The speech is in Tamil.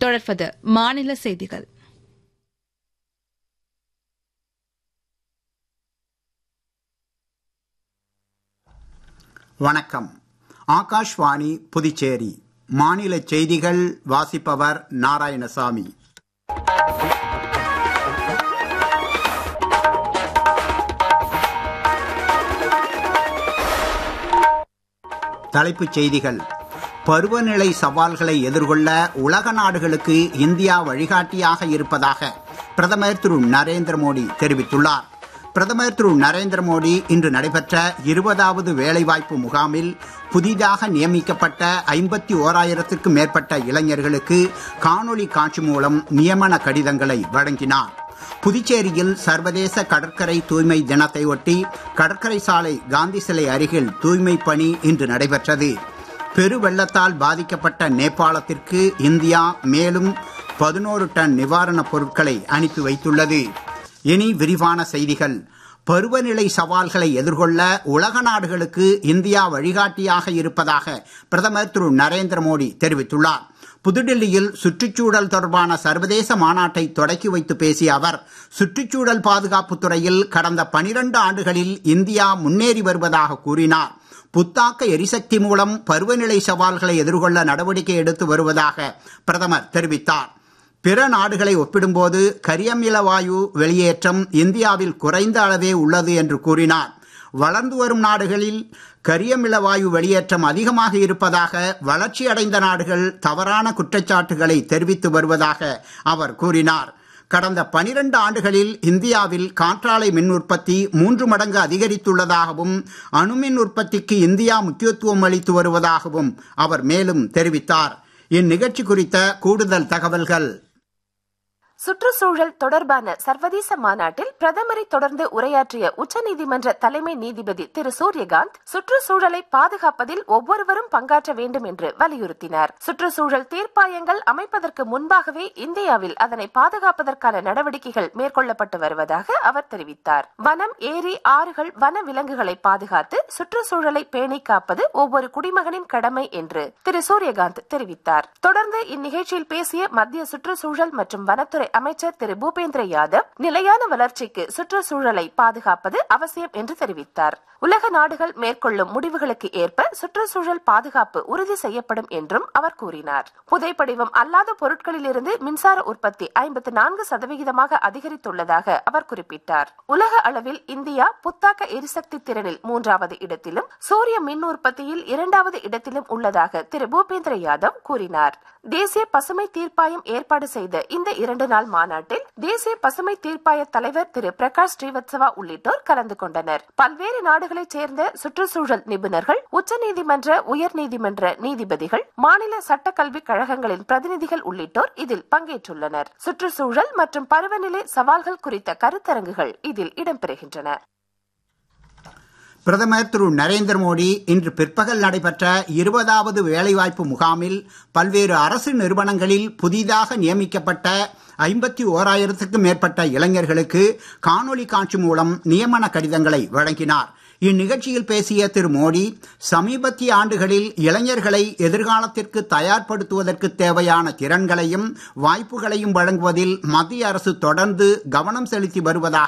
தொடர்வது மாநில செய்திகள் வணக்கம் ஆகாஷ்வாணி புதுச்சேரி மாநில செய்திகள் வாசிப்பவர் நாராயணசாமி தலைப்புச் செய்திகள் பருவநிலை சவால்களை எதிர்கொள்ள உலக நாடுகளுக்கு இந்தியா வழிகாட்டியாக இருப்பதாக பிரதமர் திரு நரேந்திர மோடி தெரிவித்துள்ளார் பிரதமர் திரு நரேந்திர மோடி இன்று நடைபெற்ற இருபதாவது வேலைவாய்ப்பு முகாமில் புதிதாக நியமிக்கப்பட்ட ஐம்பத்தி ஓராயிரத்திற்கும் மேற்பட்ட இளைஞர்களுக்கு காணொலி காட்சி மூலம் நியமன கடிதங்களை வழங்கினார் புதுச்சேரியில் சர்வதேச கடற்கரை தூய்மை தினத்தை ஒட்டி கடற்கரை சாலை காந்தி சிலை அருகில் தூய்மை பணி இன்று நடைபெற்றது பெருவெள்ளத்தால் பாதிக்கப்பட்ட நேபாளத்திற்கு இந்தியா மேலும் பதினோரு டன் நிவாரணப் பொருட்களை அனுப்பி வைத்துள்ளது இனி விரிவான செய்திகள் பருவநிலை சவால்களை எதிர்கொள்ள உலக நாடுகளுக்கு இந்தியா வழிகாட்டியாக இருப்பதாக பிரதமர் திரு நரேந்திர மோடி தெரிவித்துள்ளார் புதுடில்லியில் சுற்றுச்சூழல் தொடர்பான சர்வதேச மாநாட்டை தொடக்கி வைத்து பேசிய அவர் சுற்றுச்சூழல் பாதுகாப்பு துறையில் கடந்த பனிரண்டு ஆண்டுகளில் இந்தியா முன்னேறி வருவதாக கூறினார் புத்தாக்க எரிசக்தி மூலம் பருவநிலை சவால்களை எதிர்கொள்ள நடவடிக்கை எடுத்து வருவதாக பிரதமர் தெரிவித்தார் பிற நாடுகளை ஒப்பிடும்போது கரியமில வாயு வெளியேற்றம் இந்தியாவில் குறைந்த அளவே உள்ளது என்று கூறினார் வளர்ந்து வரும் நாடுகளில் கரியமில வாயு வெளியேற்றம் அதிகமாக இருப்பதாக வளர்ச்சியடைந்த நாடுகள் தவறான குற்றச்சாட்டுகளை தெரிவித்து வருவதாக அவர் கூறினார் கடந்த பனிரண்டு ஆண்டுகளில் இந்தியாவில் காற்றாலை மின் உற்பத்தி மூன்று மடங்கு அதிகரித்துள்ளதாகவும் அணுமின் உற்பத்திக்கு இந்தியா முக்கியத்துவம் அளித்து வருவதாகவும் அவர் மேலும் தெரிவித்தார் இந்நிகழ்ச்சி குறித்த கூடுதல் தகவல்கள் சுற்றுச்சூழல் தொடர்பான சர்வதேச மாநாட்டில் பிரதமரை தொடர்ந்து உரையாற்றிய உச்சநீதிமன்ற தலைமை நீதிபதி திரு சூரியகாந்த் சுற்றுச்சூழலை பாதுகாப்பதில் ஒவ்வொருவரும் பங்காற்ற வேண்டும் என்று வலியுறுத்தினார் சுற்றுச்சூழல் தீர்ப்பாயங்கள் அமைப்பதற்கு முன்பாகவே இந்தியாவில் அதனை பாதுகாப்பதற்கான நடவடிக்கைகள் மேற்கொள்ளப்பட்டு வருவதாக அவர் தெரிவித்தார் வனம் ஏரி ஆறுகள் வன விலங்குகளை பாதுகாத்து சுற்றுச்சூழலை பேணி காப்பது ஒவ்வொரு குடிமகனின் கடமை என்று திரு சூரியகாந்த் தெரிவித்தார் தொடர்ந்து இந்நிகழ்ச்சியில் பேசிய மத்திய சுற்றுச்சூழல் மற்றும் வனத்துறை அமைச்சர் திரு பூபேந்திர யாதவ் நிலையான வளர்ச்சிக்கு சுற்றுச்சூழலை பாதுகாப்பது அவசியம் என்று தெரிவித்தார் உலக நாடுகள் மேற்கொள்ளும் முடிவுகளுக்கு ஏற்ப சுற்றுச்சூழல் பாதுகாப்பு உறுதி செய்யப்படும் என்றும் அவர் கூறினார் புதைப்படிவம் அல்லாத பொருட்களிலிருந்து மின்சார உற்பத்தி ஐம்பத்தி நான்கு சதவிகிதமாக அதிகரித்துள்ளதாக அவர் குறிப்பிட்டார் உலக அளவில் இந்தியா புத்தாக்க எரிசக்தி திறனில் மூன்றாவது இடத்திலும் சூரிய மின் உற்பத்தியில் இரண்டாவது இடத்திலும் உள்ளதாக திரு பூபேந்திர யாதவ் கூறினார் தேசிய பசுமை தீர்ப்பாயம் ஏற்பாடு செய்த இந்த இரண்டு நாள் மாநாட்டில் தேசிய பசுமை தீர்ப்பாய தலைவர் திரு பிரகாஷ் ஸ்ரீவத்சவா உள்ளிட்டோர் கலந்து கொண்டனர் பல்வேறு நாடுகளைச் சேர்ந்த சுற்றுச்சூழல் நிபுணர்கள் உச்சநீதிமன்ற உயர்நீதிமன்ற நீதிபதிகள் மாநில சட்டக்கல்வி கழகங்களின் பிரதிநிதிகள் உள்ளிட்டோர் இதில் பங்கேற்றுள்ளனர் சுற்றுச்சூழல் மற்றும் பருவநிலை சவால்கள் குறித்த கருத்தரங்குகள் இதில் இடம்பெறுகின்றன பிரதமர் திரு நரேந்திர மோடி இன்று பிற்பகல் நடைபெற்ற இருபதாவது வேலைவாய்ப்பு முகாமில் பல்வேறு அரசு நிறுவனங்களில் புதிதாக நியமிக்கப்பட்ட ஐம்பத்தி ஓராயிரத்துக்கும் மேற்பட்ட இளைஞர்களுக்கு காணொலி காட்சி மூலம் நியமன கடிதங்களை வழங்கினார் இந்நிகழ்ச்சியில் பேசிய திரு மோடி சமீபத்திய ஆண்டுகளில் இளைஞர்களை எதிர்காலத்திற்கு தயார்படுத்துவதற்கு தேவையான திறன்களையும் வாய்ப்புகளையும் வழங்குவதில் மத்திய அரசு தொடர்ந்து கவனம் செலுத்தி வருவதாக